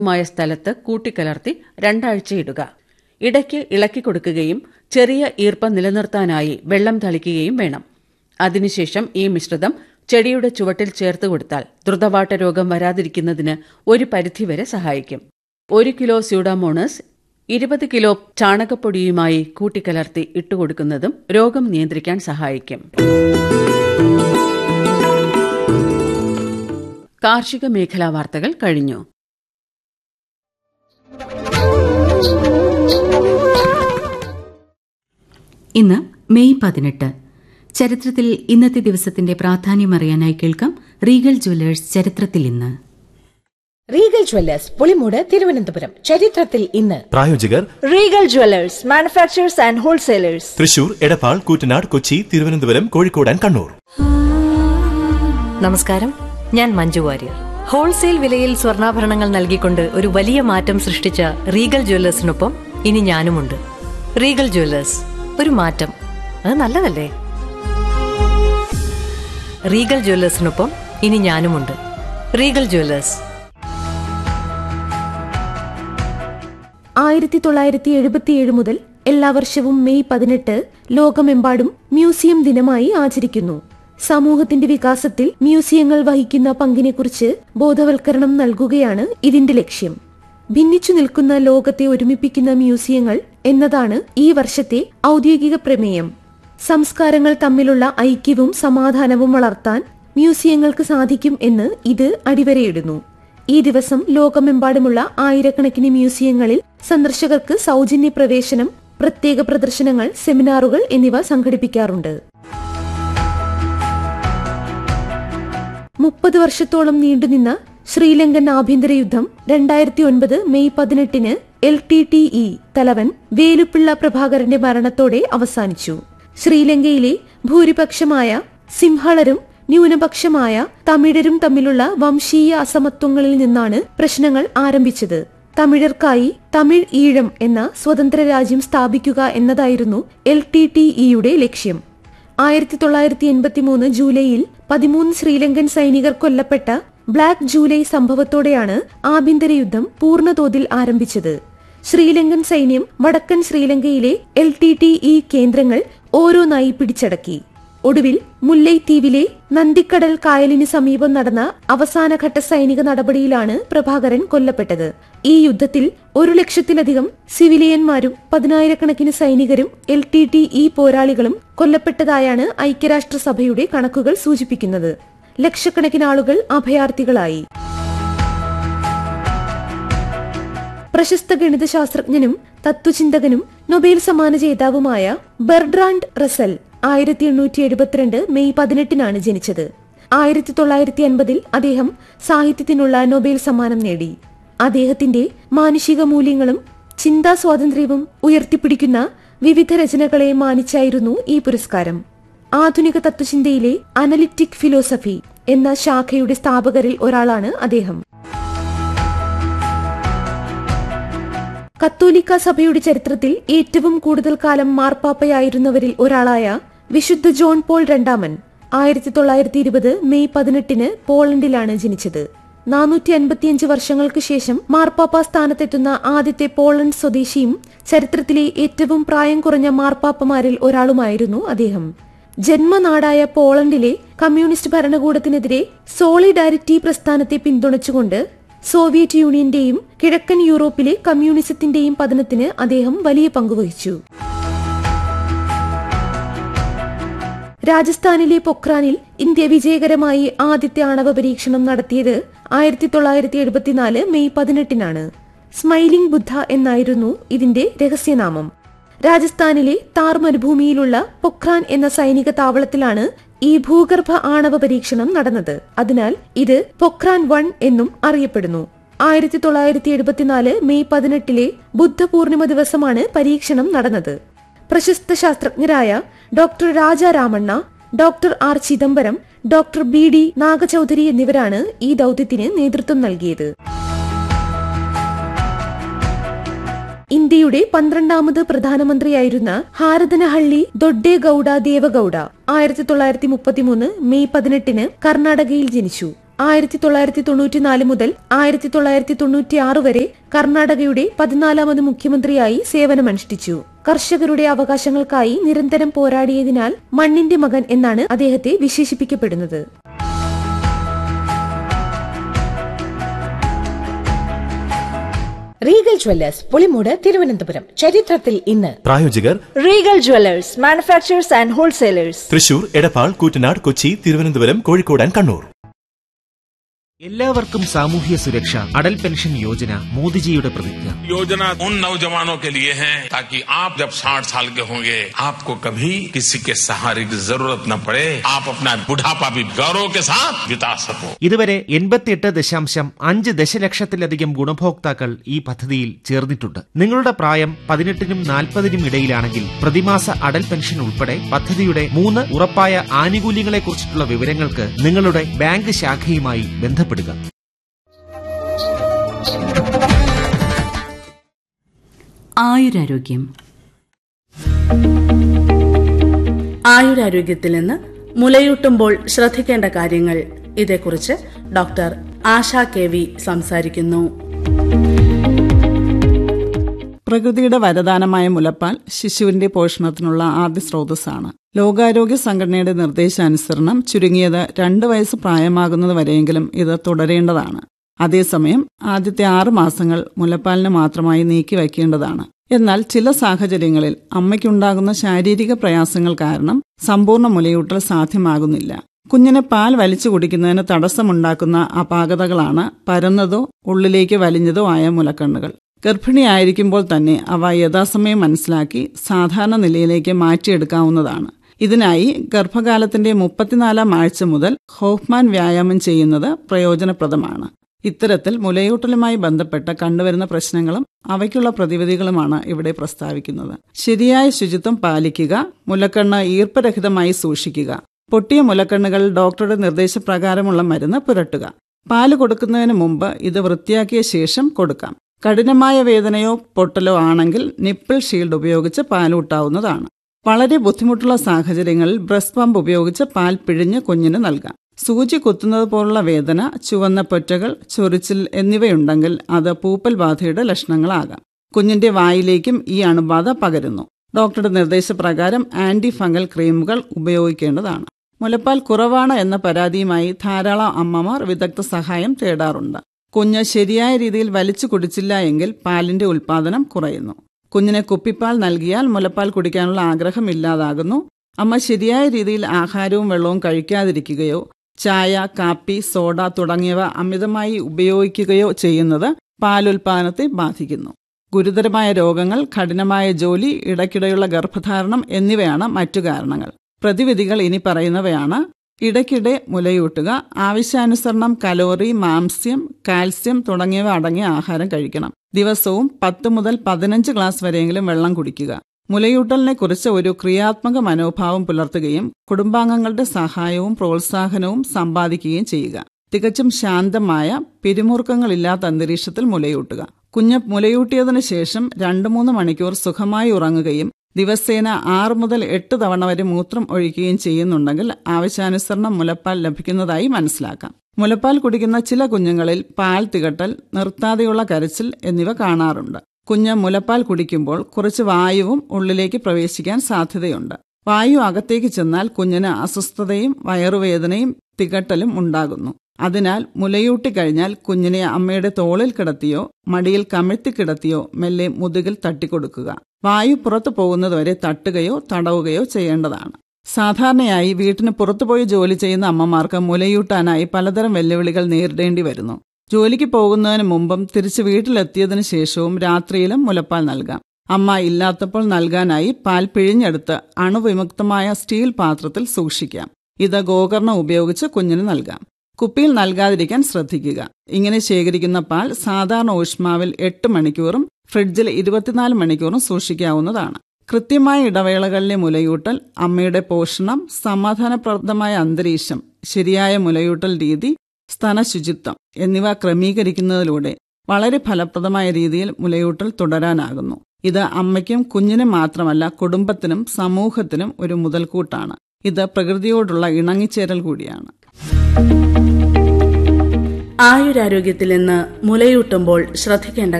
മായ സ്ഥലത്ത് കൂട്ടിക്കലർത്തി രണ്ടാഴ്ച ഇടുക ഇടയ്ക്ക് ഇളക്കി കൊടുക്കുകയും ചെറിയ ഈർപ്പം നിലനിർത്താനായി വെള്ളം തളിക്കുകയും വേണം അതിനുശേഷം ഈ മിശ്രിതം ചെടിയുടെ ചുവട്ടിൽ ചേർത്ത് കൊടുത്താൽ ദ്രുതവാട്ട രോഗം വരാതിരിക്കുന്നതിന് ഒരു പരിധിവരെ സഹായിക്കും ഒരു കിലോ സ്യൂഡാമോണസ് ഇരുപത് കിലോ ചാണകപ്പൊടിയുമായി കൂട്ടിക്കലർത്തി ഇട്ടുകൊടുക്കുന്നതും രോഗം നിയന്ത്രിക്കാൻ സഹായിക്കും കാർഷിക മേഖലാ വാർത്തകൾ കഴിഞ്ഞു ഇന്ന് മെയ് പതിനെട്ട് ചരിത്രത്തിൽ ഇന്നത്തെ ദിവസത്തിന്റെ പ്രാധാന്യം അറിയാനായി കേൾക്കാം റീഗൽ ജ്വല്ലേഴ്സ് ചരിത്രത്തിൽ ഇന്ന് റീഗൽ ജ്വല്ലേഴ്സ് പുളിമൂട് തിരുവനന്തപുരം ചരിത്രത്തിൽ ഇന്ന് പ്രായോജകർ Regal Jewellers manufacturers and wholesalers Thrissur Edappal Koottanad Kochi Thiruvananthapuram Kozhikode and Kannur നമസ്കാരം ഞാൻ മഞ്ജു വാര്യർ ഹോൾസെയിൽ വിലയിൽ സ്വർണ്ണാഭരണങ്ങൾ നൽകിക്കൊണ്ട് ഒരു വലിയ മാറ്റം സൃഷ്ടിച്ച റീഗൽ ജ്വല്ലേഴ്സിനൊപ്പം ഇനി ഞാനുമുണ്ട് റീഗൽ ജ്വല്ലേഴ്സ് ഒരു മാറ്റം അത് നല്ലതല്ലേ റീഗൽ ജ്വല്ലേഴ്സിനൊപ്പം ഇനി ഞാനുമുണ്ട് റീഗൽ ജ്വല്ലേഴ്സ് ആയിരത്തി തൊള്ളായിരത്തി എഴുപത്തിയേഴ് മുതൽ എല്ലാ വർഷവും മെയ് പതിനെട്ട് ലോകമെമ്പാടും മ്യൂസിയം ദിനമായി ആചരിക്കുന്നു സമൂഹത്തിന്റെ വികാസത്തിൽ മ്യൂസിയങ്ങൾ വഹിക്കുന്ന പങ്കിനെക്കുറിച്ച് ബോധവൽക്കരണം നൽകുകയാണ് ഇതിന്റെ ലക്ഷ്യം ഭിന്നിച്ചു നിൽക്കുന്ന ലോകത്തെ ഒരുമിപ്പിക്കുന്ന മ്യൂസിയങ്ങൾ എന്നതാണ് ഈ വർഷത്തെ ഔദ്യോഗിക പ്രമേയം സംസ്കാരങ്ങൾ തമ്മിലുള്ള ഐക്യവും സമാധാനവും വളർത്താൻ മ്യൂസിയങ്ങൾക്ക് സാധിക്കും എന്ന് ഇത് അടിവരയിടുന്നു ഈ ദിവസം ലോകമെമ്പാടുമുള്ള ആയിരക്കണക്കിന് മ്യൂസിയങ്ങളിൽ സന്ദർശകർക്ക് സൗജന്യ പ്രവേശനം പ്രത്യേക പ്രദർശനങ്ങൾ സെമിനാറുകൾ എന്നിവ സംഘടിപ്പിക്കാറുണ്ട് മുപ്പത് വർഷത്തോളം നീണ്ടുനിന്ന ശ്രീലങ്കൻ ആഭ്യന്തര യുദ്ധം രണ്ടായിരത്തി ഒൻപത് മെയ് പതിനെട്ടിന് എൽ ടി ടി ഇ തലവൻ വേലുപ്പിള്ള പ്രഭാകരന്റെ മരണത്തോടെ അവസാനിച്ചു ശ്രീലങ്കയിലെ ഭൂരിപക്ഷമായ സിംഹളരും ന്യൂനപക്ഷമായ തമിഴരും തമ്മിലുള്ള വംശീയ അസമത്വങ്ങളിൽ നിന്നാണ് പ്രശ്നങ്ങൾ ആരംഭിച്ചത് തമിഴർക്കായി തമിഴ് ഈഴം എന്ന സ്വതന്ത്ര രാജ്യം സ്ഥാപിക്കുക എന്നതായിരുന്നു എൽ ടി ടി ഇയുടെ ലക്ഷ്യം ആയിരത്തി തൊള്ളായിരത്തി എൺപത്തിമൂന്ന് ജൂലൈയിൽ പതിമൂന്ന് ശ്രീലങ്കൻ സൈനികർ കൊല്ലപ്പെട്ട ബ്ലാക്ക് ജൂലൈ സംഭവത്തോടെയാണ് ആഭ്യന്തര യുദ്ധം പൂർണ്ണതോതിൽ ആരംഭിച്ചത് ശ്രീലങ്കൻ സൈന്യം വടക്കൻ ശ്രീലങ്കയിലെ എൽ ടി ടി ഇ കേന്ദ്രങ്ങൾ ഓരോന്നായി പിടിച്ചടക്കി ഒടുവിൽ മുല്ലൈത്തീവിലെ നന്ദിക്കടൽ കായലിന് സമീപം നടന്ന അവസാനഘട്ട സൈനിക നടപടിയിലാണ് പ്രഭാകരൻ കൊല്ലപ്പെട്ടത് ഈ യുദ്ധത്തിൽ ഒരു ലക്ഷത്തിലധികം സിവിലിയന്മാരും പതിനായിരക്കണക്കിന് സൈനികരും എൽ ടി ടി ഇ പോരാളികളും കൊല്ലപ്പെട്ടതായാണ് ഐക്യരാഷ്ട്രസഭയുടെ കണക്കുകൾ സൂചിപ്പിക്കുന്നത് ലക്ഷക്കണക്കിന് ആളുകൾ അഭയാർത്ഥികളായി പ്രശസ്ത ഗണിതശാസ്ത്രജ്ഞനും തത്വചിന്തകനും നൊബേൽ സമ്മാന ജേതാവുമായ ബെർഡ്രാൻഡ് റസൽ ആയിരത്തി എണ്ണൂറ്റി എഴുപത്തിരണ്ട് മെയ് പതിനെട്ടിനാണ് ജനിച്ചത് ആയിരത്തി തൊള്ളായിരത്തി അൻപതിൽ അദ്ദേഹം സാഹിത്യത്തിനുള്ള നൊബേൽ സമ്മാനം നേടി അദ്ദേഹത്തിന്റെ മാനുഷിക മൂല്യങ്ങളും ചിന്താ സ്വാതന്ത്ര്യവും ഉയർത്തിപ്പിടിക്കുന്ന വിവിധ രചനകളെ മാനിച്ചായിരുന്നു ഈ പുരസ്കാരം ആധുനിക തത്വചിന്തയിലെ അനലിറ്റിക് ഫിലോസഫി എന്ന ശാഖയുടെ സ്ഥാപകരിൽ ഒരാളാണ് അദ്ദേഹം കത്തോലിക്ക സഭയുടെ ചരിത്രത്തിൽ ഏറ്റവും കൂടുതൽ കാലം മാർപ്പാപ്പയായിരുന്നവരിൽ ഒരാളായ വിശുദ്ധ ജോൺ പോൾ രണ്ടാമൻ ആയിരത്തി തൊള്ളായിരത്തി ഇരുപത് മെയ് പതിനെട്ടിന് പോളണ്ടിലാണ് ജനിച്ചത് നാനൂറ്റി അൻപത്തിയഞ്ച് വർഷങ്ങൾക്ക് ശേഷം മാർപ്പാപ്പ സ്ഥാനത്തെത്തുന്ന ആദ്യത്തെ പോളണ്ട് സ്വദേശിയും ചരിത്രത്തിലെ ഏറ്റവും പ്രായം കുറഞ്ഞ മാർപ്പാപ്പമാരിൽ ഒരാളുമായിരുന്നു അദ്ദേഹം ജന്മനാടായ പോളണ്ടിലെ കമ്മ്യൂണിസ്റ്റ് ഭരണകൂടത്തിനെതിരെ സോളിഡാരിറ്റി പ്രസ്ഥാനത്തെ പിന്തുണച്ചുകൊണ്ട് സോവിയറ്റ് യൂണിയന്റെയും കിഴക്കൻ യൂറോപ്പിലെ കമ്മ്യൂണിസത്തിന്റെയും പതനത്തിന് അദ്ദേഹം വലിയ പങ്കുവഹിച്ചു രാജസ്ഥാനിലെ പൊക്രാനിൽ ഇന്ത്യ വിജയകരമായി ആദ്യത്തെ ആണവ പരീക്ഷണം നടത്തിയത് ആയിരത്തി തൊള്ളായിരത്തി എഴുപത്തിനാല് മെയ് പതിനെട്ടിനാണ് സ്മൈലിംഗ് ബുദ്ധ എന്നായിരുന്നു ഇതിന്റെ രഹസ്യനാമം രാജസ്ഥാനിലെ താർ മരുഭൂമിയിലുള്ള പൊക്രാൻ എന്ന സൈനിക താവളത്തിലാണ് ഈ ഭൂഗർഭ ആണവ പരീക്ഷണം നടന്നത് അതിനാൽ ഇത് പൊക്രാൻ വൺ എന്നും അറിയപ്പെടുന്നു ആയിരത്തി തൊള്ളായിരത്തി എഴുപത്തിനാല് മെയ് പതിനെട്ടിലെ ബുദ്ധപൂർണിമ ദിവസമാണ് പരീക്ഷണം നടന്നത് പ്രശസ്ത ശാസ്ത്രജ്ഞരായ doctor Raja Ramanna doctor R Chidambaram doctor B D നാഗചൌധരി എന്നിവരാണ് ഈ ദൌത്യത്തിന് നേതൃത്വം നൽകിയത് ഇന്ത്യയുടെ പന്ത്രണ്ടാമത് പ്രധാനമന്ത്രിയായിരുന്ന ഹാരദനഹള്ളി ദൊഡ്ഡേഗൌഡ ദേവഗൌഡ ആയിരത്തി തൊള്ളായിരത്തി മുപ്പത്തിമൂന്ന് മെയ് പതിനെട്ടിന് കർണാടകയിൽ ജനിച്ചു ആയിരത്തി തൊള്ളായിരത്തി തൊണ്ണൂറ്റിനാല് മുതൽ ആയിരത്തി തൊള്ളായിരത്തി തൊണ്ണൂറ്റിയാറ് വരെ കർണാടകയുടെ പതിനാലാമത് മുഖ്യമന്ത്രിയായി സേവനമനുഷ്ഠിച്ചു കർഷകരുടെ അവകാശങ്ങൾക്കായി നിരന്തരം പോരാടിയതിനാൽ മണ്ണിന്റെ മകൻ എന്നാണ് അദ്ദേഹത്തെ വിശേഷിപ്പിക്കപ്പെടുന്നത് റീഗൽ ജ്വല്ലേഴ്സ് പുളിമൂട് തിരുവനന്തപുരം ചരിത്രത്തിൽ ഇന്ന് പ്രായോജകർ Regal Jewelers, manufacturers and wholesalers. Thrissur Edappal Koottanad Kochi Thiruvananthapuram Kozhikode and Kannur എല്ലാവർക്കും സാമൂഹ്യ സുരക്ഷ അടൽ പെൻഷൻ യോജന മോദിജിയുടെ പ്രതിജ്ഞ योजना उन नौजवानों के लिए है ताकि आप जब 60 साल के होंगे आपको कभी किसी के सहारे की जरूरत न पड़े आप अपना बुढ़ापा भी गौरव के साथ बिता सको ഇതുവരെ എൺപത്തിയെട്ട് ദശാംശം അഞ്ച് ദശലക്ഷത്തിലധികം ഗുണഭോക്താക്കൾ ഈ പദ്ധതിയിൽ ചേർന്നിട്ടുണ്ട് നിങ്ങളുടെ പ്രായം പതിനെട്ടിനും നാൽപ്പതിനും ഇടയിലാണെങ്കിൽ പ്രതിമാസ അടൽ പെൻഷൻ ഉൾപ്പെടെ പദ്ധതിയുടെ മൂന്ന് ഉറപ്പായ ആനുകൂല്യങ്ങളെക്കുറിച്ചിട്ടുള്ള വിവരങ്ങൾക്ക് നിങ്ങളുടെ ബാങ്ക് ശാഖയുമായി ബന്ധപ്പെടുക ആയുരാരോഗ്യം ആയുരാരോഗ്യത്തിൽ നിന്ന് മുലയൂട്ടുമ്പോൾ ശ്രദ്ധിക്കേണ്ട കാര്യങ്ങൾ ഇതേക്കുറിച്ച് ഡോക്ടർ ആശ കെ വി സംസാരിക്കുന്നു പ്രകൃതിയുടെ വരദാനമായ മുലപ്പാൽ ശിശുവിന്റെ പോഷണത്തിനുള്ള ആദ്യ സ്രോതസ്സാണ് ലോകാരോഗ്യ സംഘടനയുടെ നിർദ്ദേശാനുസരണം ചുരുങ്ങിയത് രണ്ട് വയസ്സ് പ്രായമാകുന്നത് വരെയെങ്കിലും ഇത് തുടരേണ്ടതാണ് അതേസമയം ആദ്യത്തെ ആറ് മാസങ്ങൾ മുലപ്പാലിന് മാത്രമായി നീക്കി വയ്ക്കേണ്ടതാണ് എന്നാൽ ചില സാഹചര്യങ്ങളിൽ അമ്മയ്ക്കുണ്ടാകുന്ന ശാരീരിക പ്രയാസങ്ങൾ കാരണം സമ്പൂർണ്ണ മുലയൂട്ടൽ സാധ്യമാകുന്നില്ല കുഞ്ഞിന് പാൽ വലിച്ചു കുടിക്കുന്നതിന് തടസ്സമുണ്ടാക്കുന്ന അപാകതകളാണ് പരന്നതോ ഉള്ളിലേക്ക് വലിഞ്ഞതോ ആയ മുലക്കണ്ണുകൾ ഗർഭിണിയായിരിക്കുമ്പോൾ തന്നെ അവ യഥാസമയം മനസ്സിലാക്കി സാധാരണ നിലയിലേക്ക് മാറ്റിയെടുക്കാവുന്നതാണ് ഇതിനായി ഗർഭകാലത്തിന്റെ മുപ്പത്തിനാലാം ആഴ്ച മുതൽ ഹോഫ്മാൻ വ്യായാമം ചെയ്യുന്നത് പ്രയോജനപ്രദമാണ് ഇത്തരത്തിൽ മുലയൂട്ടലുമായി ബന്ധപ്പെട്ട് കണ്ടുവരുന്ന പ്രശ്നങ്ങളും അവയ്ക്കുള്ള പ്രതിവിധികളുമാണ് ഇവിടെ പ്രസ്താവിക്കുന്നത് ശരിയായ ശുചിത്വം പാലിക്കുക മുലക്കണ്ണ് ഈർപ്പരഹിതമായി സൂക്ഷിക്കുക പൊട്ടിയ മുലക്കണ്ണുകൾ ഡോക്ടറുടെ നിർദ്ദേശപ്രകാരമുള്ള മരുന്ന് പുരട്ടുക പാല് കൊടുക്കുന്നതിന് മുമ്പ് ഇത് വൃത്തിയാക്കിയ ശേഷം കൊടുക്കാം കഠിനമായ വേദനയോ പൊട്ടലോ ആണെങ്കിൽ നിപ്പിൾ ഷീൽഡ് ഉപയോഗിച്ച് പാലൂട്ടാവുന്നതാണ് വളരെ ബുദ്ധിമുട്ടുള്ള സാഹചര്യങ്ങളിൽ ബ്രസ്റ്റ് പമ്പ് ഉപയോഗിച്ച് പാൽ പിഴിഞ്ഞ് കുഞ്ഞിന് നൽകാം സൂചി കുത്തുന്നത് പോലുള്ള വേദന ചുവന്ന പൊറ്റകൾ ചൊറിച്ചിൽ എന്നിവയുണ്ടെങ്കിൽ അത് പൂപ്പൽ ബാധയുടെ ലക്ഷണങ്ങളാകാം കുഞ്ഞിന്റെ വായിലേക്കും ഈ അണുബാധ പകരുന്നു ഡോക്ടറുടെ നിർദ്ദേശപ്രകാരം ആന്റി ഫംഗൽ ക്രീമുകൾ ഉപയോഗിക്കേണ്ടതാണ് മുലപ്പാൽ കുറവാണ് എന്ന പരാതിയുമായി ധാരാളം അമ്മമാർ വിദഗ്ധ സഹായം തേടാറുണ്ട് കുഞ്ഞ് ശരിയായ രീതിയിൽ വലിച്ചു കുടിച്ചില്ല എങ്കിൽ പാലിന്റെ ഉൽപാദനം കുറയുന്നു കുഞ്ഞിന് കുപ്പിപ്പാൽ നൽകിയാൽ മുലപ്പാൽ കുടിക്കാനുള്ള ആഗ്രഹം ഇല്ലാതാകുന്നു അമ്മ ശരിയായ രീതിയിൽ ആഹാരവും വെള്ളവും കഴിക്കാതിരിക്കുകയോ ചായ കാപ്പി സോഡ തുടങ്ങിയവ അമിതമായി ഉപയോഗിക്കുകയോ ചെയ്യുന്നത് പാലുൽപാദനത്തെ ബാധിക്കുന്നു ഗുരുതരമായ രോഗങ്ങൾ കഠിനമായ ജോലി ഇടയ്ക്കിടെയുള്ള ഗർഭധാരണം എന്നിവയാണ് മറ്റു കാരണങ്ങൾ പ്രതിവിധികൾ ഇനി പറയുന്നവയാണ് ഇടയ്ക്കിടെ മുലയൂട്ടുക ആവശ്യാനുസരണം കലോറി മാംസ്യം കാൽസ്യം തുടങ്ങിയവ അടങ്ങിയ ആഹാരം കഴിക്കണം ദിവസവും പത്ത് മുതൽ പതിനഞ്ച് ഗ്ലാസ് വരെയെങ്കിലും വെള്ളം കുടിക്കുക മുലയൂട്ടലിനെ കുറിച്ച് ഒരു ക്രിയാത്മക മനോഭാവം പുലർത്തുകയും കുടുംബാംഗങ്ങളുടെ സഹായവും പ്രോത്സാഹനവും സമ്പാദിക്കുകയും ചെയ്യുക തികച്ചും ശാന്തമായ പിരിമുറുക്കങ്ങളില്ലാത്ത അന്തരീക്ഷത്തിൽ മുലയൂട്ടുക കുഞ്ഞ് മുലയൂട്ടിയതിനു ശേഷം രണ്ടു മൂന്ന് മണിക്കൂർ സുഖമായി ഉറങ്ങുകയും ദിവസേന ആറ് മുതൽ എട്ട് തവണ വരെ മൂത്രം ഒഴിക്കുകയും ചെയ്യുന്നുണ്ടെങ്കിൽ ആവശ്യാനുസരണം മുലപ്പാൽ ലഭിക്കുന്നതായി മനസ്സിലാക്കാം മുലപ്പാൽ കുടിക്കുന്ന ചില കുഞ്ഞുങ്ങളിൽ പാൽ തികട്ടൽ നിർത്താതെയുള്ള കരച്ചിൽ എന്നിവ കാണാറുണ്ട് കുഞ്ഞ് മുലപ്പാൽ കുടിക്കുമ്പോൾ കുറച്ച് വായുവും ഉള്ളിലേക്ക് പ്രവേശിക്കാൻ സാധ്യതയുണ്ട് വായു അകത്തേക്ക് ചെന്നാൽ കുഞ്ഞിന് അസ്വസ്ഥതയും വയറുവേദനയും തികട്ടലും ഉണ്ടാകുന്നു അതിനാൽ മുലയൂട്ടി കഴിഞ്ഞാൽ കുഞ്ഞിനെ അമ്മയുടെ തോളിൽ കിടത്തിയോ മടിയിൽ കമിഴ്ത്തി കിടത്തിയോ മെല്ലെ മുതുകിൽ തട്ടിക്കൊടുക്കുക വായു പുറത്തു പോകുന്നതുവരെ തട്ടുകയോ തടവുകയോ ചെയ്യേണ്ടതാണ് സാധാരണയായി വീട്ടിന് പുറത്തുപോയി ജോലി ചെയ്യുന്ന അമ്മമാർക്ക് മുലയൂട്ടാനായി പലതരം വെല്ലുവിളികൾ നേരിടേണ്ടി വരുന്നു ജോലിക്ക് പോകുന്നതിന് മുമ്പും തിരിച്ച് വീട്ടിലെത്തിയതിനു ശേഷവും രാത്രിയിലും മുലപ്പാൽ നൽകാം അമ്മ ഇല്ലാത്തപ്പോൾ നൽകാനായി പാൽ പിഴിഞ്ഞെടുത്ത് അണുവിമുക്തമായ സ്റ്റീൽ പാത്രത്തിൽ സൂക്ഷിക്കാം ഇത് ഗോകർണം ഉപയോഗിച്ച് കുഞ്ഞിന് നൽകാം കുപ്പിയിൽ നൽകാതിരിക്കാൻ ശ്രദ്ധിക്കുക ഇങ്ങനെ ശേഖരിക്കുന്ന പാൽ സാധാരണ ഊഷ്മാവിൽ എട്ട് മണിക്കൂറും ഫ്രിഡ്ജിൽ ഇരുപത്തിനാല് മണിക്കൂറും സൂക്ഷിക്കാവുന്നതാണ് കൃത്യമായ ഇടവേളകളിലെ മുലയൂട്ടൽ അമ്മയുടെ പോഷണം സമാധാനപ്രദമായ അന്തരീക്ഷം ശരിയായ മുലയൂട്ടൽ രീതി സ്തനശുചിത്വം എന്നിവ ക്രമീകരിക്കുന്നതിലൂടെ വളരെ ഫലപ്രദമായ രീതിയിൽ മുലയൂട്ടൽ തുടരാനാകുന്നു ഇത് അമ്മയ്ക്കും കുഞ്ഞിനും മാത്രമല്ല കുടുംബത്തിനും സമൂഹത്തിനും ഒരു മുതൽക്കൂട്ടാണ് ഇത് പ്രകൃതിയോടുള്ള ഇണങ്ങിച്ചേരൽ കൂടിയാണ് ആയുരാരോഗ്യത്തിൽ നിന്ന് മുലയൂട്ടുമ്പോൾ ശ്രദ്ധിക്കേണ്ട